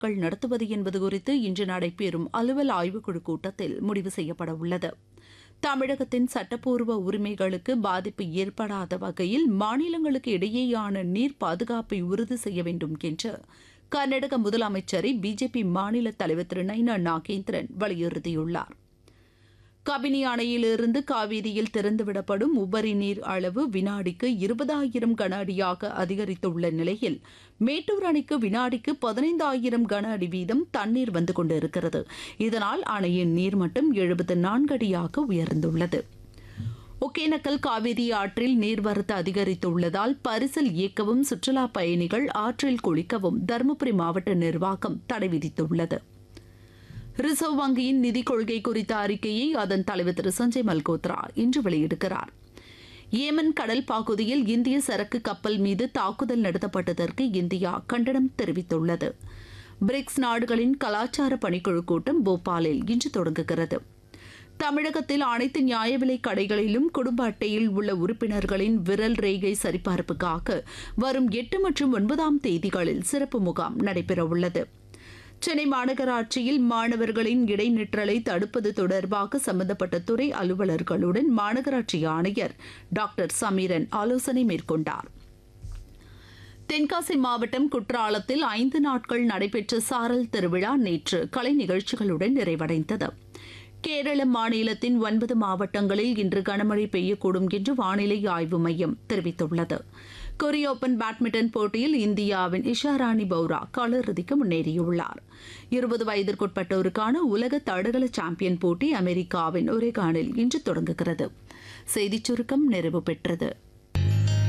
தேர்வுகள் நடத்துவது என்பது குறித்து இன்று நடைபெறும் அலுவல் ஆய்வுக்குழு கூட்டத்தில் முடிவு செய்யப்பட உள்ளது தமிழகத்தின் சட்டப்பூர்வ உரிமைகளுக்கு பாதிப்பு ஏற்படாத வகையில் மாநிலங்களுக்கு இடையேயான நீர் பாதுகாப்பை உறுதி செய்ய வேண்டும் என்று கர்நாடக முதலமைச்சரை பிஜேபி மாநில தலைவர் திரு நைனா நாகேந்திரன் வலியுறுத்தியுள்ளார் கபினி அணையிலிருந்து காவிரியில் திறந்துவிடப்படும் உபரி நீர் அளவு வினாடிக்கு இருபதாயிரம் கன அடியாக அதிகரித்துள்ள நிலையில் மேட்டூர் அணைக்கு வினாடிக்கு பதினைந்தாயிரம் கன அடி வீதம் தண்ணீர் வந்து கொண்டிருக்கிறது இதனால் அணையின் நீர்மட்டம் எழுபத்து நான்கு அடியாக உயர்ந்துள்ளது ஒகேனக்கல் காவிரி ஆற்றில் நீர்வரத்து அதிகரித்துள்ளதால் பரிசல் இயக்கவும் சுற்றுலா பயணிகள் ஆற்றில் குளிக்கவும் தருமபுரி மாவட்ட நிர்வாகம் தடை விதித்துள்ளது ரிசர்வ் வங்கியின் நிதிக் கொள்கை குறித்த அறிக்கையை அதன் தலைவர் திரு சஞ்சய் மல்கோத்ரா இன்று வெளியிடுகிறார் ஏமன் கடல் பகுதியில் இந்திய சரக்கு கப்பல் மீது தாக்குதல் நடத்தப்பட்டதற்கு இந்தியா கண்டனம் தெரிவித்துள்ளது பிரிக்ஸ் நாடுகளின் கலாச்சார பணிக்குழு கூட்டம் போபாலில் இன்று தொடங்குகிறது தமிழகத்தில் அனைத்து நியாய விலை கடைகளிலும் குடும்ப அட்டையில் உள்ள உறுப்பினர்களின் விரல் ரேகை சரிபார்ப்புக்காக வரும் எட்டு மற்றும் ஒன்பதாம் தேதிகளில் சிறப்பு முகாம் நடைபெறவுள்ளது சென்னை மாநகராட்சியில் மாணவர்களின் இடைநிற்றலை தடுப்பது தொடர்பாக சம்பந்தப்பட்ட துறை அலுவலர்களுடன் மாநகராட்சி ஆணையர் டாக்டர் சமீரன் ஆலோசனை மேற்கொண்டார் தென்காசி மாவட்டம் குற்றாலத்தில் ஐந்து நாட்கள் நடைபெற்ற சாரல் திருவிழா நேற்று கலை நிகழ்ச்சிகளுடன் நிறைவடைந்தது கேரள மாநிலத்தின் ஒன்பது மாவட்டங்களில் இன்று கனமழை பெய்யக்கூடும் என்று வானிலை ஆய்வு மையம் தெரிவித்துள்ளது கொரிய ஓபன் பேட்மிண்டன் போட்டியில் இந்தியாவின் இஷாராணி பௌரா காலிறுதிக்கு முன்னேறியுள்ளார் இருபது வயதிற்குட்பட்டோருக்கான உலக தடகள சாம்பியன் போட்டி அமெரிக்காவின் ஒரேகானில் இன்று தொடங்குகிறது செய்திச் சுருக்கம் நிறைவு பெற்றது